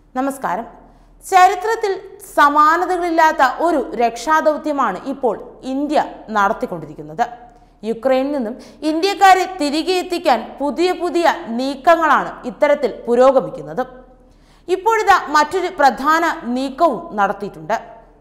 നമസ്കാരം ചരിത്രത്തിൽ സമാനതകളില്ലാത്ത ഒരു രക്ഷാദൗത്യമാണ് ഇപ്പോൾ ഇന്ത്യ നടത്തിക്കൊണ്ടിരിക്കുന്നത് യുക്രൈനിൽ നിന്നും ഇന്ത്യക്കാരെ തിരികെ എത്തിക്കാൻ പുതിയ പുതിയ നീക്കങ്ങളാണ് ഇത്തരത്തിൽ പുരോഗമിക്കുന്നത് ഇപ്പോഴിതാ മറ്റൊരു പ്രധാന നീക്കവും നടത്തിയിട്ടുണ്ട്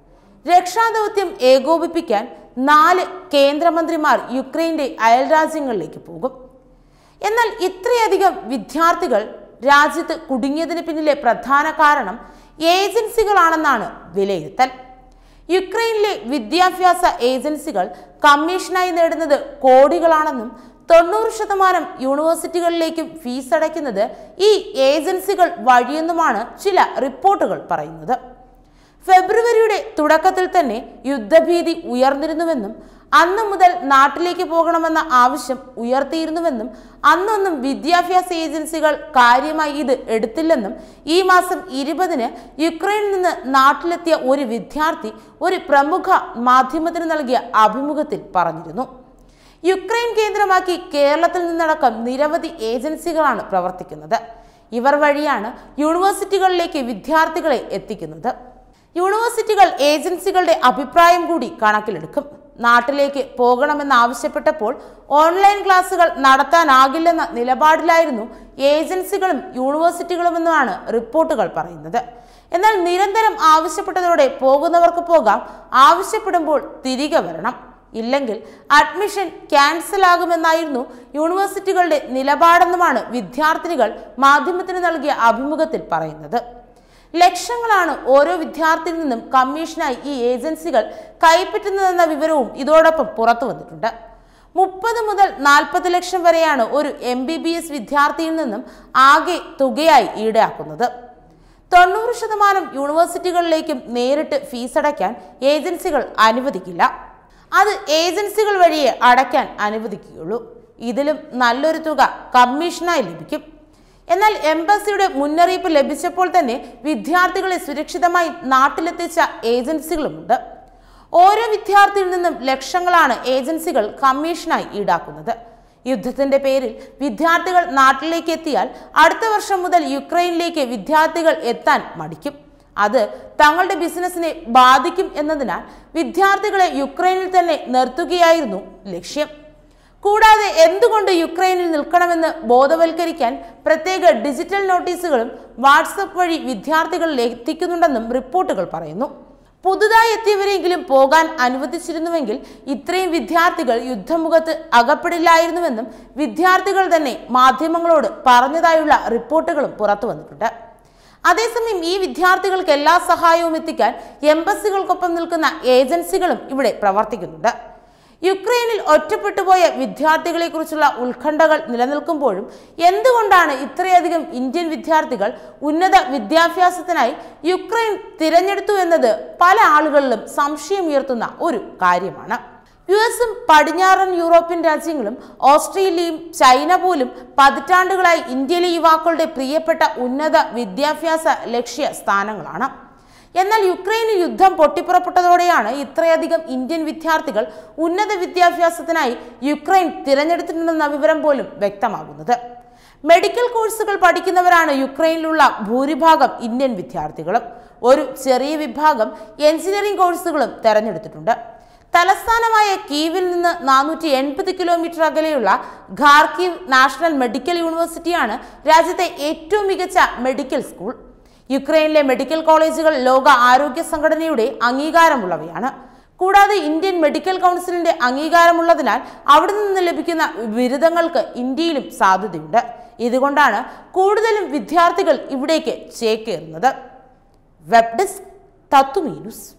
രക്ഷാദൗത്യം ഏകോപിപ്പിക്കാൻ നാല് കേന്ദ്രമന്ത്രിമാർ യുക്രൈന്റെ അയൽരാജ്യങ്ങളിലേക്ക് പോകും എന്നാൽ ഇത്രയധികം വിദ്യാർത്ഥികൾ രാജ്യത്ത് കുടുങ്ങിയതിന് പിന്നിലെ പ്രധാന കാരണം ഏജൻസികളാണെന്നാണ് വിലയിരുത്തൽ യുക്രൈനിലെ വിദ്യാഭ്യാസ ഏജൻസികൾ കമ്മീഷനായി നേടുന്നത് കോടികളാണെന്നും തൊണ്ണൂറ് ശതമാനം യൂണിവേഴ്സിറ്റികളിലേക്കും ഫീസ് അടയ്ക്കുന്നത് ഈ ഏജൻസികൾ വഴിയെന്നുമാണ് ചില റിപ്പോർട്ടുകൾ പറയുന്നത് ഫെബ്രുവരിയുടെ തുടക്കത്തിൽ തന്നെ യുദ്ധഭീതി ഉയർന്നിരുന്നുവെന്നും അന്നു മുതൽ നാട്ടിലേക്ക് പോകണമെന്ന ആവശ്യം ഉയർത്തിയിരുന്നുവെന്നും അന്നൊന്നും വിദ്യാഭ്യാസ ഏജൻസികൾ കാര്യമായി ഇത് എടുത്തില്ലെന്നും ഈ മാസം ഇരുപതിന് യുക്രൈനിൽ നിന്ന് നാട്ടിലെത്തിയ ഒരു വിദ്യാർത്ഥി ഒരു പ്രമുഖ മാധ്യമത്തിന് നൽകിയ അഭിമുഖത്തിൽ പറഞ്ഞിരുന്നു യുക്രൈൻ കേന്ദ്രമാക്കി കേരളത്തിൽ നിന്നടക്കം നിരവധി ഏജൻസികളാണ് പ്രവർത്തിക്കുന്നത് ഇവർ വഴിയാണ് യൂണിവേഴ്സിറ്റികളിലേക്ക് വിദ്യാർത്ഥികളെ എത്തിക്കുന്നത് യൂണിവേഴ്സിറ്റികൾ ഏജൻസികളുടെ അഭിപ്രായം കൂടി കണക്കിലെടുക്കും നാട്ടിലേക്ക് പോകണമെന്നാവശ്യപ്പെട്ടപ്പോൾ ഓൺലൈൻ ക്ലാസുകൾ നടത്താനാകില്ലെന്ന നിലപാടിലായിരുന്നു ഏജൻസികളും യൂണിവേഴ്സിറ്റികളുമെന്നാണ് റിപ്പോർട്ടുകൾ പറയുന്നത് എന്നാൽ നിരന്തരം ആവശ്യപ്പെട്ടതോടെ പോകുന്നവർക്ക് പോകാം ആവശ്യപ്പെടുമ്പോൾ തിരികെ വരണം ഇല്ലെങ്കിൽ അഡ്മിഷൻ ക്യാൻസൽ ആകുമെന്നായിരുന്നു യൂണിവേഴ്സിറ്റികളുടെ നിലപാടെന്നുമാണ് വിദ്യാർത്ഥിനികൾ മാധ്യമത്തിന് നൽകിയ അഭിമുഖത്തിൽ പറയുന്നത് ലക്ഷങ്ങളാണ് ഓരോ വിദ്യാർത്ഥിയിൽ നിന്നും കമ്മീഷനായി ഈ ഏജൻസികൾ കൈപ്പറ്റുന്നതെന്ന വിവരവും ഇതോടൊപ്പം പുറത്തു വന്നിട്ടുണ്ട് മുപ്പത് മുതൽ നാൽപ്പത് ലക്ഷം വരെയാണ് ഒരു എം ബി ബി എസ് വിദ്യാർത്ഥിയിൽ നിന്നും ആകെ തുകയായി ഈടാക്കുന്നത് തൊണ്ണൂറ് ശതമാനം യൂണിവേഴ്സിറ്റികളിലേക്കും നേരിട്ട് ഫീസ് അടയ്ക്കാൻ ഏജൻസികൾ അനുവദിക്കില്ല അത് ഏജൻസികൾ വഴിയേ അടയ്ക്കാൻ അനുവദിക്കുകയുള്ളൂ ഇതിലും നല്ലൊരു തുക കമ്മീഷനായി ലഭിക്കും എന്നാൽ എംബസിയുടെ മുന്നറിയിപ്പ് ലഭിച്ചപ്പോൾ തന്നെ വിദ്യാർത്ഥികളെ സുരക്ഷിതമായി നാട്ടിലെത്തിച്ച ഏജൻസികളുമുണ്ട് ഓരോ വിദ്യാർത്ഥിയിൽ നിന്നും ലക്ഷങ്ങളാണ് ഏജൻസികൾ കമ്മീഷനായി ഈടാക്കുന്നത് യുദ്ധത്തിന്റെ പേരിൽ വിദ്യാർത്ഥികൾ നാട്ടിലേക്ക് എത്തിയാൽ അടുത്ത വർഷം മുതൽ യുക്രൈനിലേക്ക് വിദ്യാർത്ഥികൾ എത്താൻ മടിക്കും അത് തങ്ങളുടെ ബിസിനസ്സിനെ ബാധിക്കും എന്നതിനാൽ വിദ്യാർത്ഥികളെ യുക്രൈനിൽ തന്നെ നിർത്തുകയായിരുന്നു ലക്ഷ്യം കൂടാതെ എന്തുകൊണ്ട് യുക്രൈനിൽ നിൽക്കണമെന്ന് ബോധവൽക്കരിക്കാൻ പ്രത്യേക ഡിജിറ്റൽ നോട്ടീസുകളും വാട്സപ്പ് വഴി വിദ്യാർത്ഥികളിൽ എത്തിക്കുന്നുണ്ടെന്നും റിപ്പോർട്ടുകൾ പറയുന്നു പുതുതായി എത്തിയവരെങ്കിലും പോകാൻ അനുവദിച്ചിരുന്നുവെങ്കിൽ ഇത്രയും വിദ്യാർത്ഥികൾ യുദ്ധമുഖത്ത് അകപ്പെടില്ലായിരുന്നുവെന്നും വിദ്യാർത്ഥികൾ തന്നെ മാധ്യമങ്ങളോട് പറഞ്ഞതായുള്ള റിപ്പോർട്ടുകളും പുറത്തു വന്നിട്ടുണ്ട് അതേസമയം ഈ വിദ്യാർത്ഥികൾക്ക് എല്ലാ സഹായവും എത്തിക്കാൻ എംബസികൾക്കൊപ്പം നിൽക്കുന്ന ഏജൻസികളും ഇവിടെ പ്രവർത്തിക്കുന്നുണ്ട് യുക്രൈനിൽ ഒറ്റപ്പെട്ടുപോയ വിദ്യാർത്ഥികളെക്കുറിച്ചുള്ള ഉത്കണ്ഠകൾ നിലനിൽക്കുമ്പോഴും എന്തുകൊണ്ടാണ് ഇത്രയധികം ഇന്ത്യൻ വിദ്യാർത്ഥികൾ ഉന്നത വിദ്യാഭ്യാസത്തിനായി യുക്രൈൻ തിരഞ്ഞെടുത്തു എന്നത് പല ആളുകളിലും സംശയമുയർത്തുന്ന ഒരു കാര്യമാണ് യു എസും പടിഞ്ഞാറൻ യൂറോപ്യൻ രാജ്യങ്ങളും ഓസ്ട്രേലിയയും ചൈന പോലും പതിറ്റാണ്ടുകളായി ഇന്ത്യയിലെ യുവാക്കളുടെ പ്രിയപ്പെട്ട ഉന്നത വിദ്യാഭ്യാസ ലക്ഷ്യ സ്ഥാനങ്ങളാണ് എന്നാൽ യുക്രൈനിൽ യുദ്ധം പൊട്ടിപ്പുറപ്പെട്ടതോടെയാണ് ഇത്രയധികം ഇന്ത്യൻ വിദ്യാർത്ഥികൾ ഉന്നത വിദ്യാഭ്യാസത്തിനായി യുക്രൈൻ തിരഞ്ഞെടുത്തിട്ടുണ്ടെന്ന വിവരം പോലും വ്യക്തമാകുന്നത് മെഡിക്കൽ കോഴ്സുകൾ പഠിക്കുന്നവരാണ് യുക്രൈനിലുള്ള ഭൂരിഭാഗം ഇന്ത്യൻ വിദ്യാർത്ഥികളും ഒരു ചെറിയ വിഭാഗം എഞ്ചിനീയറിംഗ് കോഴ്സുകളും തെരഞ്ഞെടുത്തിട്ടുണ്ട് തലസ്ഥാനമായ കീവിൽ നിന്ന് നാനൂറ്റി എൺപത് കിലോമീറ്റർ അകലെയുള്ള ഖാർക്കീവ് നാഷണൽ മെഡിക്കൽ യൂണിവേഴ്സിറ്റിയാണ് രാജ്യത്തെ ഏറ്റവും മികച്ച മെഡിക്കൽ സ്കൂൾ യുക്രൈനിലെ മെഡിക്കൽ കോളേജുകൾ ലോക ആരോഗ്യ സംഘടനയുടെ അംഗീകാരമുള്ളവയാണ് കൂടാതെ ഇന്ത്യൻ മെഡിക്കൽ കൗൺസിലിന്റെ അംഗീകാരമുള്ളതിനാൽ അവിടെ നിന്ന് ലഭിക്കുന്ന ബിരുദങ്ങൾക്ക് ഇന്ത്യയിലും സാധ്യതയുണ്ട് ഇതുകൊണ്ടാണ് കൂടുതലും വിദ്യാർത്ഥികൾ ഇവിടേക്ക് ചേക്കേറുന്നത് വെബ് ഡെസ്ക് തത്തുമീ ന്യൂസ്